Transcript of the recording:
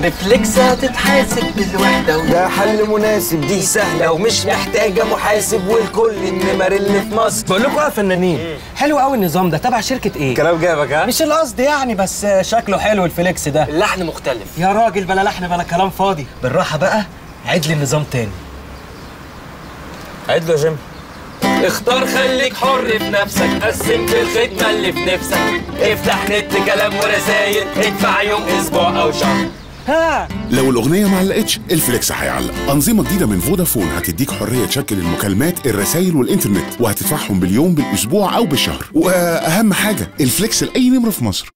بفليكس هتتحاسب بالوحدة وده حل مناسب دي سهلة ومش محتاجة محاسب والكل النمر اللي في مصر بقول لكم يا فنانين حلو قوي النظام ده تبع شركه ايه كلام جابك ها؟ مش القصد يعني بس شكله حلو الفليكس ده اللحن مختلف يا راجل بلا لحن بلا كلام فاضي بالراحه بقى عيد لي النظام تاني عيد له يا جيم اختار خليك حر في نفسك قسم في الخدمة اللي في نفسك افتح نت كلام ورسايل ادفع يوم اسبوع او شهر ها لو الأغنية ما علقتش الفليكس هيعلق أنظمة جديدة من فودافون هتديك حرية تشكل المكالمات الرسائل والإنترنت وهتدفعهم باليوم بالأسبوع أو بالشهر وأهم حاجة الفليكس لأي نمرة في مصر